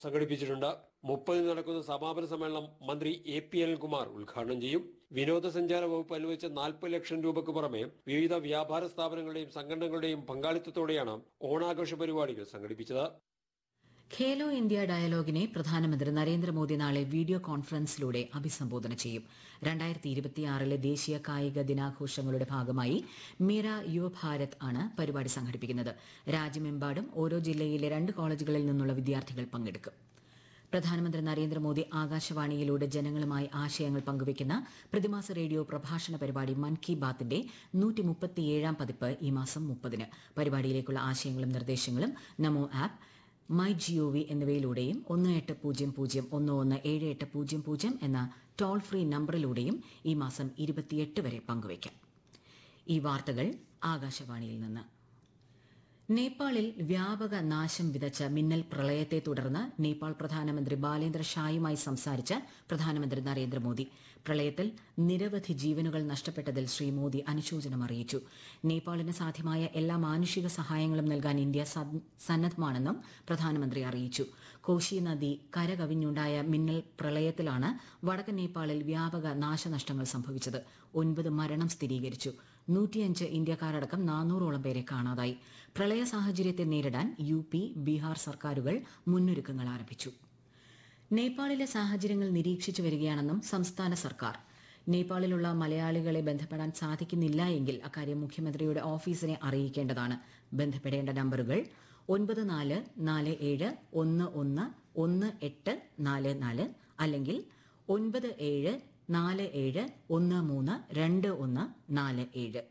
സംഘടിപ്പിച്ചിട്ടുണ്ട് മുപ്പതിന് നടക്കുന്ന സമാപന സമ്മേളനം മന്ത്രി എ പി അനിൽകുമാർ ഉദ്ഘാടനം ചെയ്യും വിനോദസഞ്ചാര വകുപ്പ് അനുവദിച്ച നാൽപ്പത് ലക്ഷം രൂപയ്ക്ക് പുറമെ വിവിധ വ്യാപാര സ്ഥാപനങ്ങളുടെയും സംഘടനകളുടെയും പങ്കാളിത്തത്തോടെയാണ് ഓണാഘോഷ പരിപാടികൾ സംഘടിപ്പിച്ചത് ഖേലോ ഇന്ത്യ ഡയലോഗിനെ പ്രധാനമന്ത്രി നരേന്ദ്രമോദി നാളെ വീഡിയോ കോൺഫറൻസിലൂടെ അഭിസംബോധന ചെയ്യും രണ്ടായിരത്തി ഇരുപത്തിയാറിലെ ദേശീയ കായിക ദിനാഘോഷങ്ങളുടെ ഭാഗമായി മീര യുവഭാരത് ആണ് പരിപാടി സംഘടിപ്പിക്കുന്നത് രാജ്യമെമ്പാടും ഓരോ ജില്ലയിലെ രണ്ട് കോളേജുകളിൽ നിന്നുള്ള വിദ്യാർത്ഥികൾ പങ്കെടുക്കും പ്രധാനമന്ത്രി നരേന്ദ്രമോദി ആകാശവാണിയിലൂടെ ജനങ്ങളുമായി ആശയങ്ങൾ പങ്കുവയ്ക്കുന്ന പ്രതിമാസ റേഡിയോ പ്രഭാഷണ പരിപാടി മൻ കി ബാത്തിന്റെ നൂറ്റി മുപ്പത്തിയേഴാം പതിപ്പ് ഈ മാസം മുപ്പതിന് പരിപാടിയിലേക്കുള്ള ആശയങ്ങളും നിർദ്ദേശങ്ങളും നമോ ആപ്പ് മൈ ജിഒവി എന്നിവയിലൂടെയും ഒന്ന് എട്ട് പൂജ്യം പൂജ്യം ഒന്ന് ഒന്ന് ഏഴ് എട്ട് പൂജ്യം പൂജ്യം എന്ന ടോൾ ഫ്രീ നമ്പറിലൂടെയും ഈ മാസം ഇരുപത്തിയെട്ട് വരെ പങ്കുവയ്ക്കാം ഈ വാർത്തകൾ ആകാശവാണിയിൽ നിന്ന് നേപ്പാളിൽ വ്യാപക നാശം വിതച്ച മിന്നൽ പ്രളയത്തെ തുടർന്ന് നേപ്പാൾ പ്രധാനമന്ത്രി ബാലേന്ദ്ര ഷായുമായി സംസാരിച്ച പ്രധാനമന്ത്രി നരേന്ദ്രമോദി പ്രളയത്തിൽ നിരവധി ജീവനുകൾ നഷ്ടപ്പെട്ടതിൽ ശ്രീ മോദി അനുശോചനം അറിയിച്ചു നേപ്പാളിന് സാധ്യമായ എല്ലാ മാനുഷിക സഹായങ്ങളും നൽകാൻ ഇന്ത്യ സന്ന- സന്നദ്ധമാണെന്നും പ്രധാനമന്ത്രി അറിയിച്ചു കോശി നദി കരകവിഞ്ഞുണ്ടായ മിന്നൽ പ്രളയത്തിലാണ് വടക്കൻ നേപ്പാളിൽ വ്യാപക നാശനഷ്ടങ്ങൾ സംഭവിച്ചത് ഒൻപത് മരണം സ്ഥിരീകരിച്ചു നൂറ്റിയഞ്ച് ഇന്ത്യക്കാരടക്കം നാനൂറോളം പേരെ കാണാതായി പ്രളയ സാഹചര്യത്തെ നേരിടാൻ യു പി ബീഹാർ സർക്കാരുകൾ മുന്നൊരുക്കങ്ങൾ ആരംഭിച്ചു നേപ്പാളിലെ സാഹചര്യങ്ങൾ നിരീക്ഷിച്ചു വരികയാണെന്നും സംസ്ഥാന സർക്കാർ നേപ്പാളിലുള്ള മലയാളികളെ ബന്ധപ്പെടാൻ സാധിക്കുന്നില്ല എങ്കിൽ അക്കാര്യം മുഖ്യമന്ത്രിയുടെ ഓഫീസിനെ അറിയിക്കേണ്ടതാണ് ബന്ധപ്പെടേണ്ട നമ്പറുകൾ ഒൻപത് നാല് നാല് ഏഴ് ഒന്ന് ഒന്ന് ഒന്ന് എട്ട് നാല് നാല് അല്ലെങ്കിൽ ഒൻപത് ഏഴ് നാല് ഏഴ് ഒന്ന് മൂന്ന് രണ്ട് ഒന്ന് നാല് ഏഴ്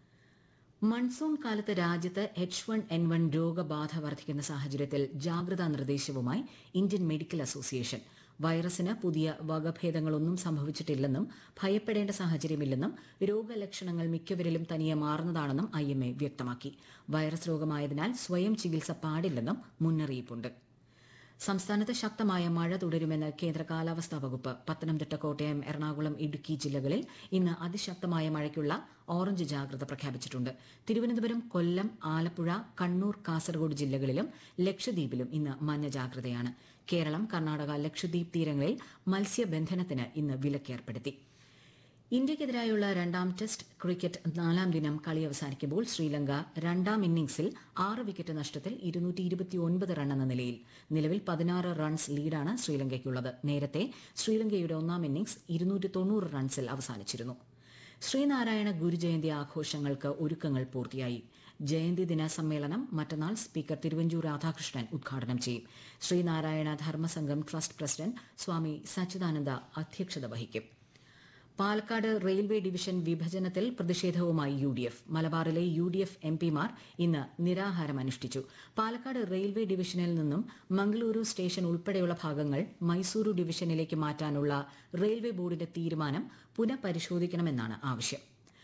മൺസൂൺ കാലത്ത് രാജ്യത്ത് എച്ച് വൺ എൻ വൺ രോഗബാധ വർദ്ധിക്കുന്ന സാഹചര്യത്തിൽ ജാഗ്രതാ നിർദ്ദേശവുമായി ഇന്ത്യൻ മെഡിക്കൽ അസോസിയേഷൻ വൈറസിന് പുതിയ വകഭേദങ്ങളൊന്നും സംഭവിച്ചിട്ടില്ലെന്നും ഭയപ്പെടേണ്ട സാഹചര്യമില്ലെന്നും രോഗലക്ഷണങ്ങൾ മിക്കവരിലും തനിയെ മാറുന്നതാണെന്നും ഐ വ്യക്തമാക്കി വൈറസ് രോഗമായതിനാൽ സ്വയം ചികിത്സ പാടില്ലെന്നും മുന്നറിയിപ്പുണ്ട് സംസ്ഥാനത്ത് ശക്തമായ മഴ തുടരുമെന്ന് കേന്ദ്ര കാലാവസ്ഥാ വകുപ്പ് പത്തനംതിട്ട കോട്ടയം എറണാകുളം ഇടുക്കി ജില്ലകളിൽ ഇന്ന് അതിശക്തമായ മഴയ്ക്കുള്ള ഓറഞ്ച് ജാഗ്രത പ്രഖ്യാപിച്ചിട്ടുണ്ട് തിരുവനന്തപുരം കൊല്ലം ആലപ്പുഴ കണ്ണൂർ കാസർഗോഡ് ജില്ലകളിലും ലക്ഷദ്വീപിലും ഇന്ന് മഞ്ഞ ജാഗ്രതയാണ് കേരളം കർണാടക ലക്ഷദ്വീപ് തീരങ്ങളിൽ മത്സ്യബന്ധനത്തിന് ഇന്ന് വിലക്കേർപ്പെടുത്തി ഇന്ത്യയ്ക്കെതിരായുള്ള രണ്ടാം ടെസ്റ്റ് ക്രിക്കറ്റ് നാലാം ദിനം കളി അവസാനിക്കുമ്പോൾ ശ്രീലങ്ക രണ്ടാം ഇന്നിംഗ്സിൽ ആറ് വിക്കറ്റ് നഷ്ടത്തിൽ ഇരുന്നൂറ്റി ഇരുപത്തിയൊൻപത് റൺ എന്ന നിലയിൽ നിലവിൽ പതിനാറ് റൺസ് ലീഡാണ് ശ്രീലങ്കയ്ക്കുള്ളത് നേരത്തെ ശ്രീലങ്കയുടെ ഒന്നാം ഇന്നിംഗ്സ് ഇരുന്നൂറ്റി തൊണ്ണൂറ് റൺസിൽ അവസാനിച്ചിരുന്നു ശ്രീനാരായണ ഗുരുജയന്തി ആഘോഷങ്ങൾക്ക് ഒരുക്കങ്ങൾ പൂർത്തിയായി ജയന്തി ദിന സമ്മേളനം മറ്റന്നാൾ സ്പീക്കർ തിരുവഞ്ചൂർ രാധാകൃഷ്ണൻ ഉദ്ഘാടനം ചെയ്യും ശ്രീനാരായണ ധർമ്മസംഘം ട്രസ്റ്റ് പ്രസിഡന്റ് സ്വാമി സച്ചിദാനന്ദ അധ്യക്ഷത വഹിക്കും പാലക്കാട് റെയിൽവേ ഡിവിഷൻ വിഭജനത്തിൽ പ്രതിഷേധവുമായി യു ഡി എഫ് മലബാറിലെ യു ഡി എഫ് എം പിമാർ ഇന്ന് നിരാഹാരം അനുഷ്ഠിച്ചു പാലക്കാട് റെയിൽവേ ഡിവിഷനിൽ നിന്നും മംഗളൂരു സ്റ്റേഷൻ ഉൾപ്പെടെയുള്ള ഭാഗങ്ങൾ മൈസൂരു ഡിവിഷനിലേക്ക് മാറ്റാനുള്ള റെയിൽവേ ബോർഡിന്റെ തീരുമാനം പുനഃപരിശോധിക്കണമെന്നാണ് ആവശ്യം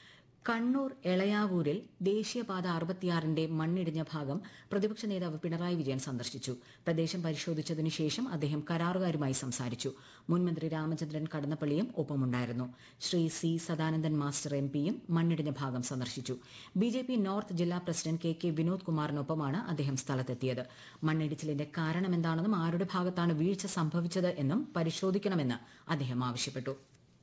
കണ്ണൂർ എളയാവൂരിൽ ദേശീയപാത അറുപത്തിയാറിന്റെ മണ്ണിടിഞ്ഞ ഭാഗം പ്രതിപക്ഷ നേതാവ് പിണറായി വിജയൻ സന്ദർശിച്ചു പ്രദേശം പരിശോധിച്ചതിനു ശേഷം അദ്ദേഹം കരാറുകാരുമായി സംസാരിച്ചു മുൻമന്ത്രി രാമചന്ദ്രൻ കടന്നപ്പള്ളിയും ഒപ്പമുണ്ടായിരുന്നു Shri C Sadanandan master M പിയും മണ്ണിടിഞ്ഞ ഭാഗം സന്ദർശിച്ചു ബി ജെ പി നോർത്ത് ജില്ലാ പ്രസിഡന്റ് കെ കെ വിനോദ് കുമാറിനൊപ്പമാണ് അദ്ദേഹം സ്ഥലത്തെത്തിയത് മണ്ണിടിച്ചിലിന്റെ കാരണമെന്താണെന്നും ആരുടെ ഭാഗത്താണ് വീഴ്ച സംഭവിച്ചത് എന്നും പരിശോധിക്കണമെന്ന് അദ്ദേഹം ആവശ്യപ്പെട്ടു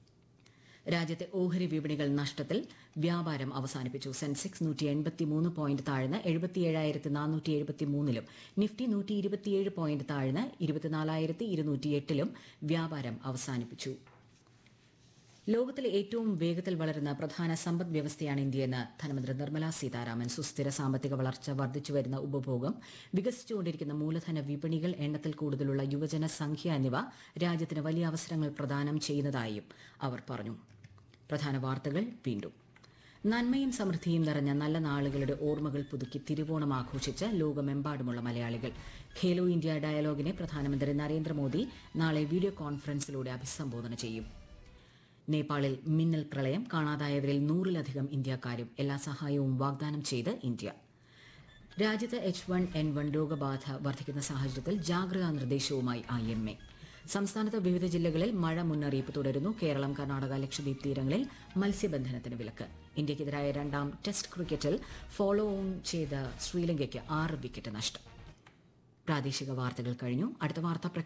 രാജ്യത്തെ ഓഹരി വിപണികൾ നഷ്ടത്തിൽ വ്യാപാരം അവസാനിപ്പിച്ചു സെൻസെക്സ് നൂറ്റി എൺപത്തിമൂന്ന് പോയിന്റ് താഴ്ന്ന് എഴുപത്തിയേഴായിരത്തി നാനൂറ്റി എഴുപത്തിമൂന്നിലും നിഫ്റ്റി നൂറ്റി ഇരുപത്തിയേഴ് പോയിന്റ് താഴ്ന്ന് ഇരുപത്തിനാലായിരത്തി ഇരുന്നൂറ്റിയെട്ടിലും വ്യാപാരം അവസാനിപ്പിച്ചു ലോകത്തിലെ ഏറ്റവും വേഗത്തിൽ വളരുന്ന പ്രധാന സമ്പദ് വ്യവസ്ഥയാണ് ഇന്ത്യയെന്ന് ധനമന്ത്രി നിർമ്മല സീതാരാമൻ സുസ്ഥിര സാമ്പത്തിക വളർച്ച വർദ്ധിച്ചുവരുന്ന ഉപഭോഗം വികസിച്ചുകൊണ്ടിരിക്കുന്ന മൂലധന വിപണികൾ എണ്ണത്തിൽ കൂടുതലുള്ള യുവജന സംഖ്യ എന്നിവ രാജ്യത്തിന് വലിയ അവസരങ്ങൾ പ്രദാനം ചെയ്യുന്നതായും അവർ പറഞ്ഞു പ്രധാന വാർത്തകൾ വീണ്ടും നന്മയും സമൃദ്ധിയും നിറഞ്ഞ നല്ല നാളുകളുടെ ഓർമ്മകൾ പുതുക്കി തിരുവോണം ആഘോഷിച്ച് ലോകമെമ്പാടുമുള്ള മലയാളികൾ ഖേലോ ഇന്ത്യ ഡയലോഗിനെ പ്രധാനമന്ത്രി നരേന്ദ്രമോദി നാളെ വീഡിയോ കോൺഫറൻസിലൂടെ അഭിസംബോധന ചെയ്യും നേപ്പാളിൽ മിന്നൽ പ്രളയം കാണാതായവരിൽ നൂറിലധികം ഇന്ത്യക്കാരും എല്ലാ സഹായവും വാഗ്ദാനം ചെയ്ത് ഇന്ത്യ രാജ്യത്ത് എച്ച് വൺ എൻ വൺ രോഗബാധ വർദ്ധിക്കുന്ന സാഹചര്യത്തിൽ ജാഗ്രതാ നിർദ്ദേശവുമായി ഐ എം എ സംസ്ഥാനത്ത് വിവിധ ജില്ലകളിൽ മഴ മുന്നറിയിപ്പ് തുടരുന്നു കേരളം കർണാടക ലക്ഷദ്വീപ് തീരങ്ങളിൽ മത്സ്യബന്ധനത്തിന് വിലക്ക് ഇന്ത്യക്കെതിരായ രണ്ടാം ടെസ്റ്റ് ക്രിക്കറ്റിൽ ഫോളോ ഓൺ ചെയ്ത ശ്രീലങ്കയ്ക്ക് ആറ് വിക്കറ്റ് നഷ്ടം പ്രാദേശിക വാർത്തകൾ കഴിഞ്ഞു അടുത്ത വാർത്താ